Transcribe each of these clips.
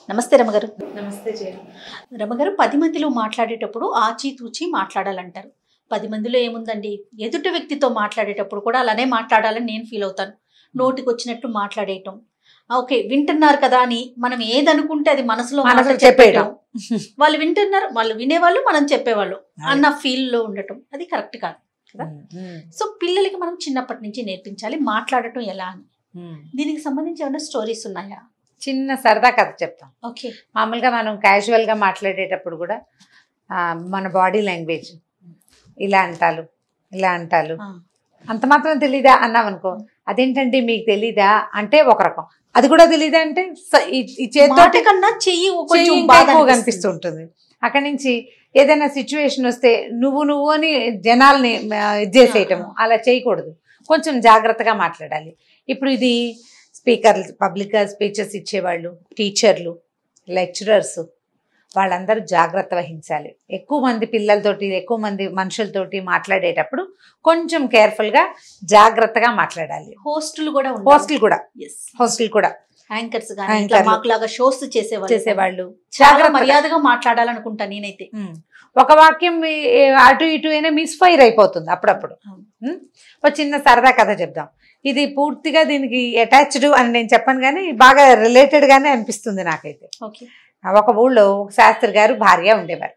నమస్తే రమగారు నమస్తే జయ రమగారు పది మందిలో మాట్లాడేటప్పుడు ఆచితూచి మాట్లాడాలంటారు పది మందిలో ఏముందండి ఎదుటి వ్యక్తితో మాట్లాడేటప్పుడు కూడా అలానే మాట్లాడాలని నేను ఫీల్ అవుతాను నోటికి వచ్చినట్టు మాట్లాడేయటం ఆ, ఓకే వింటున్నారు కదా అని మనం ఏదనుకుంటే అది మనసులో మాట మనసులో చెప్పేయటం చెప్పేయడం. వాళ్ళు వింటున్నారు వాళ్ళు వినేవాళ్ళు మనం చెప్పేవాళ్ళు అన్న ఫీల్ లో ఉండటం అది కరెక్ట్ కాదు కదా? సో పిల్లలకి మనం చిన్నప్పటి నుంచి నేర్పించాలి మాట్లాడటం ఎలా అని దీనికి సంబంధించి ఏమైనా స్టోరీస్ ఉన్నాయా చిన్న సరదా కథ చెప్తాం ఓకే మామూలుగా మనం క్యాజువల్గా మాట్లాడేటప్పుడు కూడా ఆ, మన బాడీ లాంగ్వేజ్ ఇలా అంటారు ఇలా అంటారు అంత మాత్రం తెలీదా అన్నాం అనుకో అదేంటండి మీకు తెలీదా అంటే ఒక రకం అది కూడా తెలీదా అంటే స- ఈ ఈ చేతితో మాట కన్నా చెయ్యి కొంచెం చెయ్యి ఇంకా బాగా ఎక్కువగా అనిపిస్తుంది. అనిపిస్తూ ఉంటుంది అక్కడి నుంచి ఏదైనా సిచ్యువేషన్ వస్తే నువ్వు నువ్వు అని జనాల్ని ఆ, ఇది చేసేయటము అలా చేయకూడదు కొంచెం జాగ్రత్తగా మాట్లాడాలి ఇప్పుడు ఇది స్పీకర్ పబ్లిక్ స్పీచెస్ ఇచ్చేవాళ్ళు టీచర్లు లెక్చరర్స్ వాళ్ళందరూ జాగ్రత్త వహించాలి ఎక్కువ మంది పిల్లలతోటి ఎక్కువ మంది మనుషులతోటి మాట్లాడేటప్పుడు కొంచెం కేర్ఫుల్గా జాగ్రత్తగా మాట్లాడాలి హోస్టులు కూడా హోస్టల్ కూడా ఎస్ హోస్టల్ కూడా యాంకర్స్ కానీ Anchorలు. ఇట్లా మాకులాగా షోస్ చేసేవాళ్ళు చేసేవాళ్ళు చాలా జాగ్రత్తగా. మర్యాదగా మాట్లాడాలనుకుంటా నేనైతే ఉమ్. ఒక వాక్యం మీ- ఏ, అటు ఇటు అయినా మిస్ఫైర్ అయిపోతుంది అప్పుడప్పుడు అవును. ఉమ్. ఒక చిన్న సరదా కథ చెప్దాం ఇది పూర్తిగా దీనికి అటాచ్డ్ అని నేను చెప్పను కానీ బాగా రిలేటెడ్ గానే అనిపిస్తుంది నాకైతే ఓకే ఒక ఊళ్ళో ఒక శాస్త్రి గారు భార్య ఉండేవారు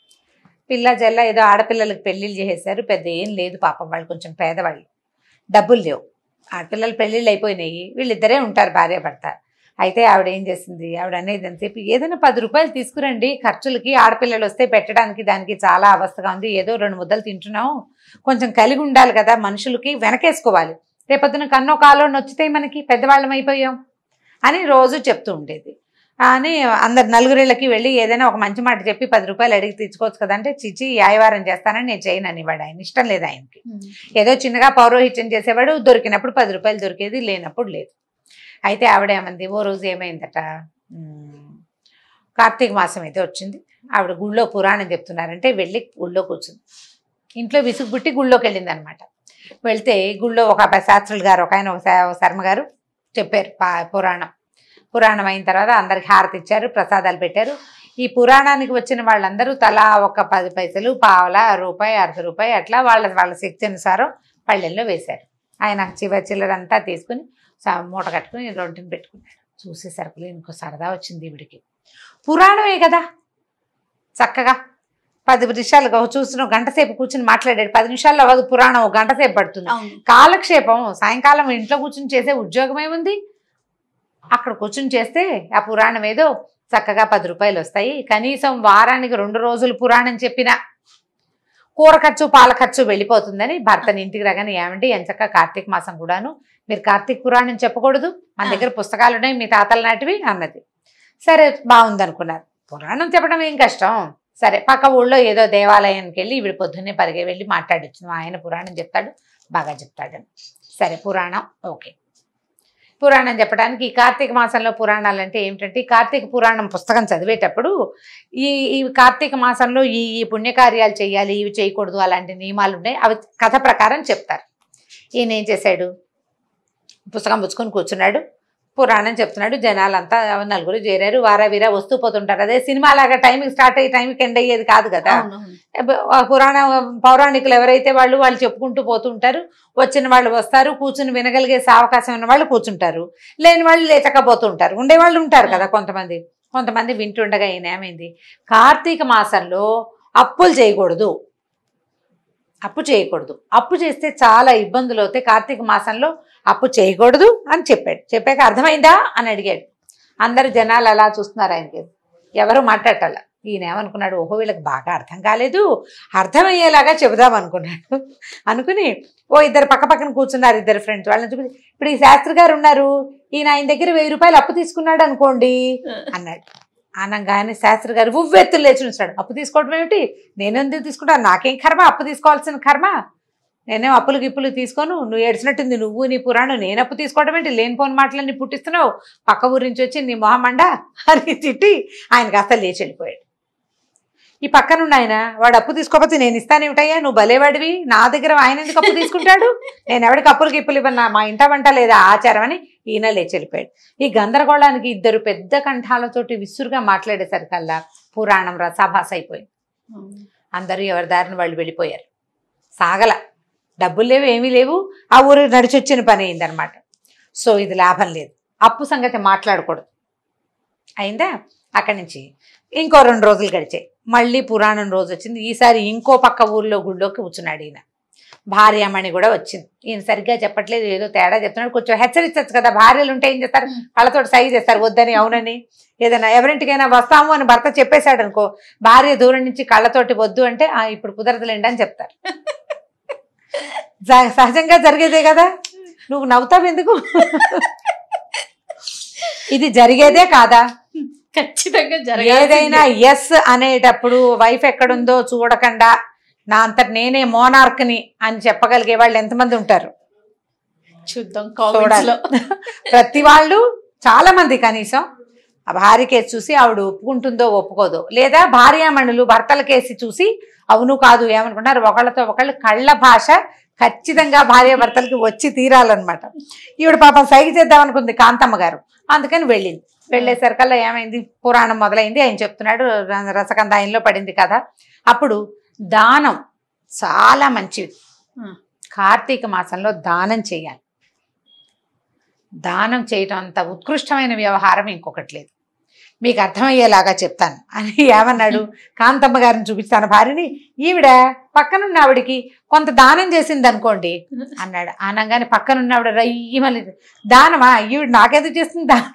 పిల్ల జల్ల ఏదో ఆడపిల్లలకి పెళ్లిళ్ళు చేసేసారు పెద్ద ఏం లేదు పాపం వాళ్ళు కొంచెం పేదవాళ్ళు డబ్బులు లేవు ఆడపిల్లలు పెళ్ళిళ్ళు అయిపోయినాయి వీళ్ళిద్దరే ఉంటారు భార్య భర్త అయితే ఆవిడ ఏం చేసింది ఆవిడ అనేది అంతసేపు ఏదైనా పది రూపాయలు తీసుకురండి ఖర్చులకి ఆడపిల్లలు వస్తే పెట్టడానికి దానికి చాలా అవస్థగా ఉంది ఏదో రెండు ముద్దలు తింటున్నాం కొంచెం కలిగి ఉండాలి కదా మనుషులకి వెనకేసుకోవాలి రేపొద్దున కన్నో కాలో నొచ్చితే మనకి పెద్దవాళ్ళం అయిపోయాం అని రోజు చెప్తూ ఉండేది అని అందరు నలుగురిళ్ళకి వెళ్ళి ఏదైనా ఒక మంచి మాట చెప్పి పది రూపాయలు అడిగి తెచ్చుకోవచ్చు కదా అంటే చిచి యాయవారం చేస్తానని నేను చేయను అనేవాడు ఆయన ఇష్టం లేదు ఆయనకి ఏదో చిన్నగా పౌరోహిత్యం చేసేవాడు దొరికినప్పుడు పది రూపాయలు దొరికేది లేనప్పుడు లేదు అయితే ఆవిడ ఏమంది ఓ రోజు ఏమైందట ఉమ్, కార్తీక మాసం అయితే వచ్చింది ఆవిడ గుళ్ళో పురాణం చెప్తున్నారంటే వెళ్ళి గుళ్ళో కూర్చుంది ఇంట్లో విసుగు పుట్టి గుళ్ళోకి వెళ్ళింది అనమాట వెళ్తే గుళ్ళో ఒక అబ్బాయి శాస్త్రులు గారు ఒక ఆయన ఒక శ- ఒక శర్మ గారు చెప్పారు పా- పురాణం పురాణం అయిన తర్వాత అందరికి హారతి ఇచ్చారు ప్రసాదాలు పెట్టారు ఈ పురాణానికి వచ్చిన వాళ్ళందరూ తలా ఒక పది పైసలు పావల రూపాయి అర్ధ రూపాయి అట్లా వాళ్ళ వాళ్ళ శక్తి అనుసారం పళ్ళెల్లో వేశారు ఆయన చివరి చిల్లరంతా తీసుకుని స- మూట కట్టుకుని రొట్టెని పెట్టుకున్నాడు చూసేసరికి ఇంకో సరదా వచ్చింది ఈవిడికి పురాణమే కదా చక్కగా పది నిమిషాలు చూసిన గంట సేపు కూర్చుని మాట్లాడాడు పది నిమిషాల్లో అవ్వదు పురాణం ఒక గంట సేపు పడుతుంది అవును కాలక్షేపం సాయంకాలం ఇంట్లో కూర్చుని చేసే ఉద్యోగం ఏముంది అక్కడ కూర్చుని చేస్తే ఆ పురాణం ఏదో చక్కగా పది రూపాయలు వస్తాయి కనీసం వారానికి రెండు రోజులు పురాణం చెప్పినా కూర ఖర్చు పాల ఖర్చు వెళ్ళిపోతుందని భర్తని ఇంటికి రాగానే ఏమంటే ఎంచక్క కార్తీక మాసం కూడాను మీరు కార్తీక పురాణం చెప్పకూడదు మన దగ్గర పుస్తకాలు ఉన్నాయి మీ తాతల నాటివి అన్నది సరే బాగుంది అనుకున్నారు పురాణం చెప్పడం ఏం కష్టం సరే పక్క ఊళ్ళో ఏదో దేవాలయానికి వెళ్ళి ఇవి పొద్దున్నే పరిగే వెళ్ళి మాట్లాడొచ్చు ఆయన పురాణం చెప్తాడు బాగా చెప్తాడని సరే పురాణం ఓకే పురాణం చెప్పడానికి ఈ కార్తీక మాసంలో పురాణాలు అంటే ఏమిటంటే ఈ కార్తీక పురాణం పుస్తకం చదివేటప్పుడు ఈ ఈ కార్తీక మాసంలో ఈ ఈ పుణ్యకార్యాలు చేయాలి ఇవి చేయకూడదు అలాంటి నియమాలు ఉన్నాయి అవి కథ ప్రకారం చెప్తారు ఈయన ఏం చేశాడు పుస్తకం పుచ్చుకొని కూర్చున్నాడు పురాణం చెప్తున్నాడు జనాలంతా నలుగురు చేరారు వారా వీరా వస్తూ పోతుంటారు అదే సినిమా లాగా టైంకి స్టార్ట్ అయ్యే టైంకి ఎండ్ అయ్యేది కాదు కదా అవునవును. ఆ పురాణ పౌరాణికులు ఎవరైతే వాళ్ళు వాళ్ళు చెప్పుకుంటూ పోతుంటారు వచ్చిన వాళ్ళు వస్తారు కూర్చుని వినగలిగే అవకాశం ఉన్న వాళ్ళు కూర్చుంటారు లేని వాళ్ళు లేచకపోతుంటారు ఉండేవాళ్ళు ఉంటారు కదా కొంతమంది కొంతమంది వింటుండగా ఈయన ఏమైంది కార్తీక మాసంలో అప్పులు చేయకూడదు అప్పు చేయకూడదు అప్పు చేస్తే చాలా ఇబ్బందులు అవుతాయి కార్తీక మాసంలో అప్పు చేయకూడదు అని చెప్పాడు చెప్పాక అర్థమైందా అని అడిగాడు అందరు జనాలు అలా చూస్తున్నారు ఆయనకి ఎవరు మాట్లాడాల ఈయన ఏమనుకున్నాడు ఓహో వీళ్ళకి బాగా అర్థం కాలేదు అర్థమయ్యేలాగా చెబుదాం అనుకున్నాడు అనుకుని ఓ ఇద్దరు పక్క పక్కన కూర్చున్నారు ఇద్దరు ఫ్రెండ్స్ వాళ్ళని చూపించి ఇప్పుడు ఈ శాస్త్రి గారు ఉన్నారు ఈయన ఆయన దగ్గర వెయ్యి రూపాయలు అప్పు తీసుకున్నాడు అనుకోండి అన్నాడు అనగానే శాస్త్రి గారు ఉవ్వెత్తులు లేచి ఉంచాడు అప్పు తీసుకోవడం ఏమిటి నేనెందుకు తీసుకుంటాను నాకేం కర్మ అప్పు తీసుకోవాల్సిన కర్మ నేనేం అప్పులు గిప్పులు తీసుకోను నువ్వు ఏడ్చినట్టుంది నువ్వు నీ పురాణం నేను అప్పు తీసుకోవడం ఏంటి లేనిపోని మాటలన్నీ పుట్టిస్తున్నావు పక్క ఊరి నుంచి వచ్చి నీ మొహమండ అని తిట్టి ఆయన కాస్త లేచి వెళ్ళిపోయాడు ఈ పక్కనున్న ఆయన వాడు అప్పు తీసుకోకపోతే నేను ఇస్తానేమిటయ్యా నువ్వు భలేవాడివి నా దగ్గర ఆయన ఎందుకు అప్పు తీసుకుంటాడు నేను ఎవడికి అప్పులు గిప్పులు ఇవ్వను నా- మా ఇంట వంట లేదా ఆచారం అని ఈయన లేచి వెళ్ళిపోయాడు ఈ గందరగోళానికి ఇద్దరు పెద్ద కంఠాలతోటి విసురుగా మాట్లాడేసరికల్లా పురాణం రసాభాస అయిపోయింది అందరూ ఎవరి దారిని వాళ్ళు వెళ్ళిపోయారు సాగల డబ్బులు లేవు ఏమీ లేవు ఆ ఊరు నడిచొచ్చిన పని అయిందనమాట సో ఇది లాభం లేదు అప్పు సంగతి మాట్లాడకూడదు అయిందా అక్కడి నుంచి ఇంకో రెండు రోజులు గడిచాయి మళ్ళీ పురాణం రోజు వచ్చింది ఈసారి ఇంకో పక్క ఊర్లో గుళ్ళోకి కూర్చున్నాడు ఈయన భార్యమణి కూడా వచ్చింది ఈయన సరిగ్గా చెప్పట్లేదు ఏదో తేడా చెప్తున్నాడు కొంచెం హెచ్చరించచ్చు కదా భార్యలు ఉంటే ఏం చేస్తారు వాళ్ళతో సైజ్ చేస్తారు వద్దని అవునని ఏదైనా ఎవరింటికైనా వస్తాము అని భర్త చెప్పేశాడు అనుకో భార్య దూరం నుంచి కళ్ళతోటి వద్దు అంటే "ఆ, ఇప్పుడు కుదరదులేండి అని చెప్తారు సహ- సహజంగా జరిగేదే కదా నువ్వు నవ్వుతావు ఎందుకు ఇది జరిగేదే కాదా ఖచ్చితంగా ఏదైనా జరగాల్సిందే. ఎస్ అనేటప్పుడు వైఫ్ ఎక్కడుందో చూడకుండా నా అంతట నేనే మోనార్క్ని అని చెప్పగలిగే వాళ్ళు ఎంతమంది ఉంటారు చూద్దాం కామెంట్స్ లో ప్రతి వాళ్ళు చాలా మంది కనీసం ఆ భార్య కేసు చూసి ఆవిడ ఒప్పుకుంటుందో ఒప్పుకోదో లేదా భార్యామణులు భర్తల కేసి చూసి అవును కాదు ఏమనుకుంటారు ఒకళ్ళతో ఒకళ్ళు కళ్ళ భాష ఖచ్చితంగా భార్య భర్తలకి వచ్చి తీరాలన్నమాట ఈవిడ పాపం సైగ చేద్దాం అనుకుంది కాంతమ్మ గారు అందుకని వెళ్ళింది వెళ్ళేసరికల్లా ఏమైంది పురాణం మొదలైంది ఆయన చెప్తున్నాడు ర- రసకంద ఆయనలో పడింది కదా అప్పుడు దానం చాలా మంచిది Hmm. కార్తీక మాసంలో దానం చేయాలి దానం చేయటం అంత ఉత్కృష్టమైన వ్యవహారం ఇంకొకటి లేదు మీకు అర్థమయ్యేలాగా చెప్తాను అని ఏమన్నాడు కాంతమ్మ గారిని చూపిస్తాను భార్యని ఈవిడ పక్కనున్న ఆవిడికి కొంత దానం చేసింది అనుకోండి అన్నాడు అనగానే పక్కనున్న ఆవిడ రయ్యమలి దానమా ఈవిడ నాకెందుకు చేస్తుంది దానం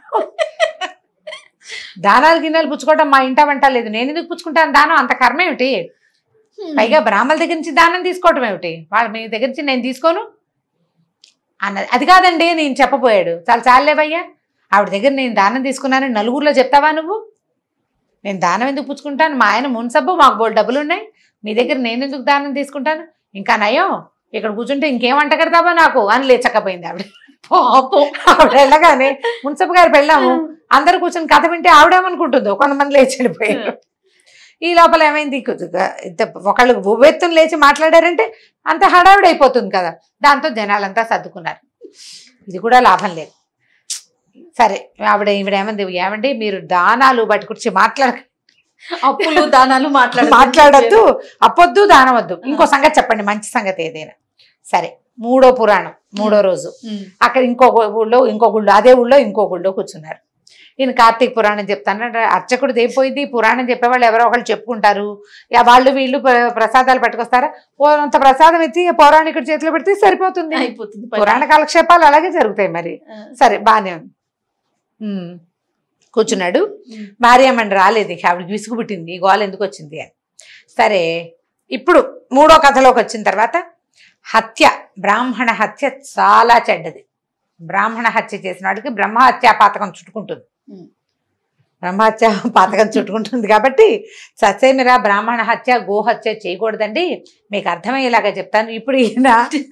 దానాలు గిన్నెలు పుచ్చుకోవడం మా ఇంట వంట లేదు నేను ఎందుకు పుచ్చుకుంటాను దానం అంత కర్మ ఏమిటి పైగా బ్రాహ్మణుల దగ్గర నుంచి దానం తీసుకోవటం ఏమిటి వాళ్ళ మీ దగ్గర నుంచి నేను తీసుకోను అన్నది అది కాదండి నేను చెప్పబోయాడు చాలా చాలేవయ్యా ఆవిడ దగ్గర నేను దానం తీసుకున్నానని నలుగురిలో చెప్తావా నువ్వు నేను దానం ఎందుకు పుచ్చుకుంటాను మా ఆయన మున్సబ్బు మాకు బోల్ డబ్బులు ఉన్నాయి మీ దగ్గర నేను ఎందుకు దానం తీసుకుంటాను ఇంకా నయం ఇక్కడ కూర్చుంటే ఇంకేం వంట కడతావా నాకు అని లేచకపోయింది ఆవిడ పాపం ఆవిడ వెళ్ళగానే మున్సబ్ గారు పెళ్ళాము అందరు కూర్చొని కథ వింటే ఆవిడేమనుకుంటుందో కొంతమంది లేచి వెళ్ళిపోయారు ఈ లోపల ఏమైంది కొద్దిగా ఇంత ఒకళ్ళు ఉవ్వెత్తున లేచి మాట్లాడారంటే అంత హడావిడి అయిపోతుంది కదా దాంతో జనాలంతా సర్దుకున్నారు ఇది కూడా లాభం లేదు సరే ఆవిడ ఈవిడ ఏమంది ఏమండి మీరు దానాలు బట్టి కూర్చి మాట్లాడ అప్పులు దానాలు మాట్లాడ మాట్లాడద్దు అప్పొద్దు దానవద్దు ఇంకో సంగతి చెప్పండి మంచి సంగతి ఏదైనా సరే మూడో పురాణం మూడో రోజు అక్కడ ఇంకో ఊళ్ళో ఇంకో గుళ్ళో అదే ఊళ్ళో ఇంకో గుళ్ళో కూర్చున్నారు ఈయన కార్తీక పురాణం చెప్తాను అర్చకుడు అయిపోయింది పురాణం చెప్పేవాళ్ళు ఎవరో ఒకళ్ళు చెప్పుకుంటారు ఇక వాళ్ళు వీళ్ళు ప్ర- ప్రసాదాలు పట్టుకొస్తారా అంత ప్రసాదం ఎత్తి పౌరాణికుడి చేతిలో పెడితే సరిపోతుంది అయిపోతుంది పని. పురాణ కాలక్షేపాలు అలాగే జరుగుతాయి మరి ఆ, సరే బాగానే ఉంది ఉమ్. కూర్చున్నాడు ఉమ్. భార్యమణి రాలేదు ఇక ఆవిడకి విసుగు పుట్టింది ఈ గోల ఎందుకు వచ్చింది అని సరే ఇప్పుడు మూడో కథలోకి వచ్చిన తర్వాత హత్య బ్రాహ్మణ హత్య చాలా చెడ్డది బ్రాహ్మణ హత్య చేసిన వాడికి బ్రహ్మహత్యా పాతకం చుట్టుకుంటుంది ఉమ్. బ్రహ్మహత్య పాతకం చుట్టుకుంటుంది కాబట్టి సత్యమిరా బ్రాహ్మణ హత్య గోహత్య చేయకూడదండి మీకు అర్థమయ్యేలాగా చెప్తాను ఇప్పుడు ఈయన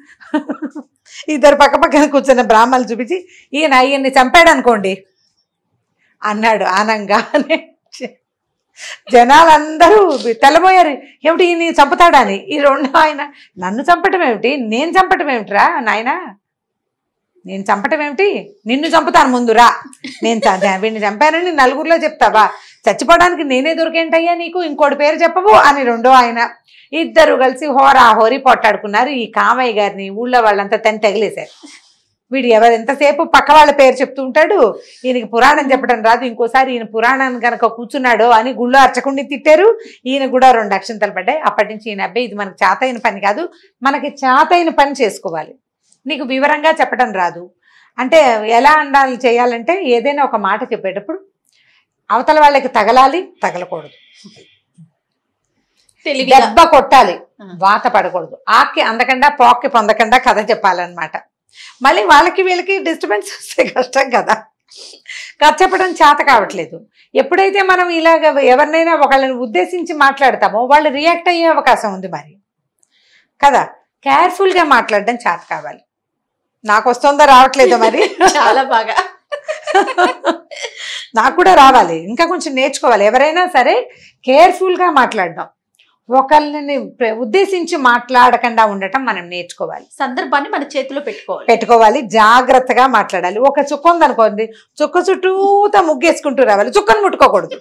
ఇద్దరు పక్క పక్కన కూర్చున్న బ్రాహ్మణులు చూపించి ఈయన ఈయన్ని చంపాడు అనుకోండి అన్నాడు ఆనంగానే జనాలందరూ తెల్లబోయారు ఏమిటి ఈయన చంపుతాడని ఈ రెండు ఆయన నన్ను చంపటం ఏమిటి నేను చంపటం ఏమిటిరా నాయనా నేను చంపటం ఏమిటి నిన్ను చంపుతాను ముందు రా నేను చ- చ- వీడిని చంపానని నలుగురిలో చెప్తావా చచ్చిపోవడానికి నేనే దొరికేంటయ్యా నీకు ఇంకోటి పేరు చెప్పవు అని రెండో ఆయన ఇద్దరు కలిసి హోరా హోరీ పొట్టాడుకున్నారు ఈ కామయ్య గారిని ఊళ్ళో వాళ్ళంతా తని తగిలేశారు వీడు ఎవరు ఎంతసేపు పక్క వాళ్ళ పేరు చెప్తూ ఉంటాడు ఈయనకి పురాణం చెప్పడం రాదు ఇంకోసారి ఈయన పురాణాన్ని కనుక కూర్చున్నాడు అని గుళ్ళో అర్చకుండా తిట్టారు ఈయన కూడా రెండు అక్షంతలు పడ్డాయి అప్పటి నుంచి ఈయన అబ్బాయి ఇది మనకి చేతైన పని కాదు మనకి చేతైన పని చేసుకోవాలి నీకు వివరంగా చెప్పడం రాదు అంటే ఎలా అండాలి చేయాలంటే ఏదైనా ఒక మాట చెప్పేటప్పుడు అవతల వాళ్ళకి తగలాలి తగలకూడదు తెలివిగా దెబ్బ కొట్టాలి ఆ. వాత పడకూడదు ఆక్కి అందకుండా పోక్కి పొందకుండా కథ చెప్పాలన్నమాట మళ్ళీ వాళ్ళకి వీళ్ళకి డిస్టర్బెన్స్ వస్తే కష్టం కదా కథ చెప్పడం చేత కావట్లేదు ఎప్పుడైతే మనం ఇలాగ ఎవరినైనా ఒకళ్ళని ఉద్దేశించి మాట్లాడతామో వాళ్ళు రియాక్ట్ అయ్యే అవకాశం ఉంది మరి కదా కేర్ఫుల్గా మాట్లాడడం చేత కావాలి నాకు వస్తుందో రావట్లేదో మరి చాలా బాగా నాకు కూడా రావాలి ఇంకా కొంచెం నేర్చుకోవాలి ఎవరైనా సరే కేర్ఫుల్ గా మాట్లాడడం ఒకళ్ళని ప్ర- ఉద్దేశించి మాట్లాడకుండా ఉండటం మనం నేర్చుకోవాలి సందర్భాన్ని మన చేతిలో పెట్టుకోవాలి పెట్టుకోవాలి జాగ్రత్తగా మాట్లాడాలి ఒక చుక్క ఉందనుకోండి చుక్క చుట్టూతా ముగ్గేసుకుంటూ రావాలి చుక్కను ముట్టుకోకూడదు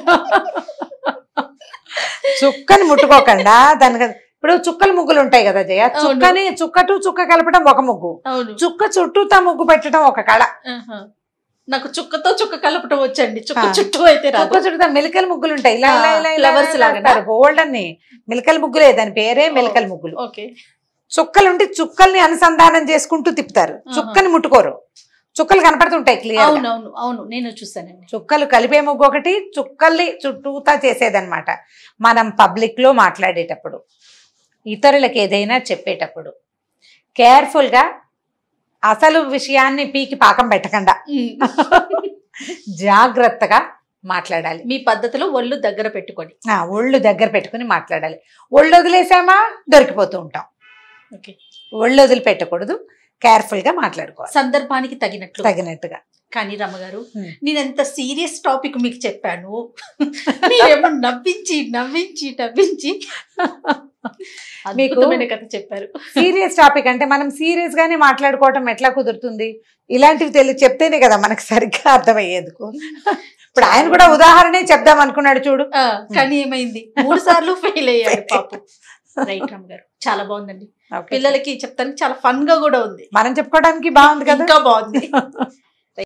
చుక్కని ముట్టుకోకుండా దానికి ఇప్పుడు చుక్కల ముగ్గులు ఉంటాయి కదా జయ అవును. చుక్కని చుక్క టు చుక్క కలపడం ఒక ముగ్గు అవును చుక్క చుట్టూతా ముగ్గు పెట్టడం ఒక కళ ఆహా. నాకు చుక్కతో చుక్క కలపటం వచ్చండి చుక్క ఆ. చుట్టూ అయితే రాదు చుక్క చుట్టూతా మెలికల ముగ్గులు ఉంటాయి ఇలా ఇలా ఇలా ఇలా Flowers లాగానా? గోల్డ్ అని మెలికల ముగ్గులే దాని పేరే మెలికల ముగ్గులు ఓకే చుక్కలు ఉంటే చుక్కల్ని అనుసంధానం చేసుకుంటూ తిప్పుతారు ఆహా. చుక్కని ముట్టుకోరు చుక్కలు కనపడుతుంటాయి క్లియర్ అవును అవును అవును నేను చూసానండి చుక్కలు కలిపే ముగ్గు ఒకటి చుక్కల్ని చుట్టూతా చేసేదన్నమాట మనం పబ్లిక్ లో మాట్లాడేటప్పుడు ఇతరులకు ఏదైనా చెప్పేటప్పుడు కేర్ఫుల్ గా అసలు విషయాన్ని పీకి పాకం పెట్టకుండా జాగ్రత్తగా మాట్లాడాలి మీ పద్ధతిలో ఒళ్ళు దగ్గర పెట్టుకొని ఆ, ఒళ్ళు దగ్గర పెట్టుకుని మాట్లాడాలి ఒళ్ళు వదిలేసామా దొరికిపోతూ ఉంటాం ఓకే ఒళ్ళు వదిలిపెట్టకూడదు కేర్ఫుల్ గా మాట్లాడుకోవాలి సందర్భానికి తగినట్లు తగినట్టుగా కానీ రమ్మగారు Hmm. నేను ఎంత సీరియస్ టాపిక్ మీకు చెప్పాను మీరేమో నవ్వించి నవ్వించి నవ్వించి అద్భుతమైన కథ చెప్పారు సీరియస్ టాపిక్ అంటే మనం సీరియస్ గానే మాట్లాడుకోవటం ఎట్లా కుదురుతుంది ఇలాంటివి తెలి చెప్తేనే కదా మనకు సరిగ్గా అర్థమయ్యేందుకు ఇప్పుడు ఆయన కూడా ఉదాహరణే చెప్దాం అనుకున్నాడు చూడు ఆ, కానీ ఏమైంది మూడు సార్లు ఫెయిల్ అయ్యాడు పాపం రైట్ రామ్ గారు చాలా బాగుందండి Okay. పిల్లలకి చెప్తానికి చాలా ఫన్ గా కూడా ఉంది మనం చెప్పుకోవడానికి బాగుంది కదా ఇంకా బాగుంది